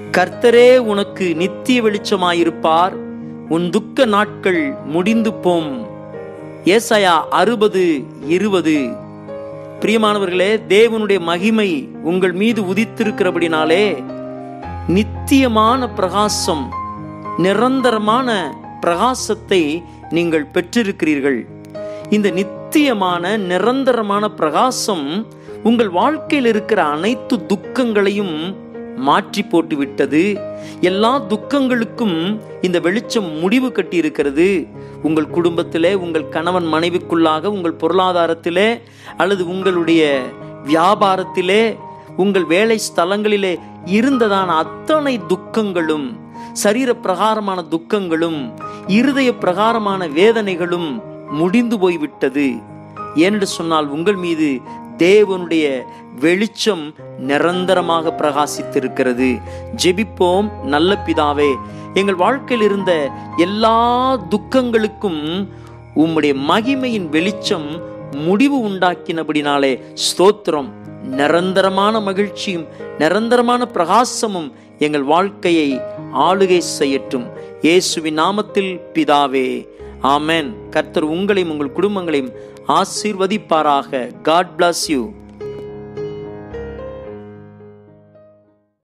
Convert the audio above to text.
கர்த்தரே உனக்கு நித்திய வெளிச்சமாயிருப்பார் உன் துக்க நாட்கள் முடிந்து போம் ஏசாயா அறுபது இருபது பிரியமானவர்களே தேவனுடைய மகிமை உங்கள் மீது உதித்திருக்கிறபடினாலே நித்தியமான பிரகாசம் நிரந்தரமான பிரகாசத்தை நீங்கள் பெற்றிருக்கிறீர்கள் இந்த நித்தியமான நிரந்தரமான பிரகாசம் உங்கள் வாழ்க்கையில் இருக்கிற அனைத்து துக்கங்களையும் மாற்றி போட்டு விட்டது எல்லா துக்கங்களுக்கும் இந்த வெளிச்சம் முடிவு கட்டி இருக்கிறது உங்கள் குடும்பத்திலே உங்கள் கணவன் மனைவிக்குள்ளாக உங்கள் பொருளாதாரத்திலே அல்லது உங்களுடைய வியாபாரத்திலே உங்கள் வேலை ஸ்தலங்களிலே இருந்ததான அத்தனை துக்கங்களும் சரீர பிரகாரமான துக்கங்களும் இருதய பிரகாரமான வேதனைகளும் முடிந்து போய்விட்டது ஏனென்று சொன்னால் உங்கள் மீது தேவனுடைய வெளிச்சம் நிரந்தரமாக பிரகாசித்திருக்கிறது ஜெபிப்போம் நல்ல பிதாவே எங்கள் வாழ்க்கையில் இருந்த எல்லா துக்கங்களுக்கும் உம்முடைய மகிமையின் வெளிச்சம் முடிவு உண்டாக்கினபடினாலே ஸ்தோத்திரம் நிரந்தரமான மகிழ்ச்சியும் நிரந்தரமான பிரகாசமும் எங்கள் வாழ்க்கையை ஆளுகை செய்யட்டும் இயேசுவின் நாமத்தில் பிதாவே ஆமென் கர்த்தர் உங்களையும் உங்கள் குடும்பங்களையும் ஆசீர்வதிப்பாராக காட் bless யூ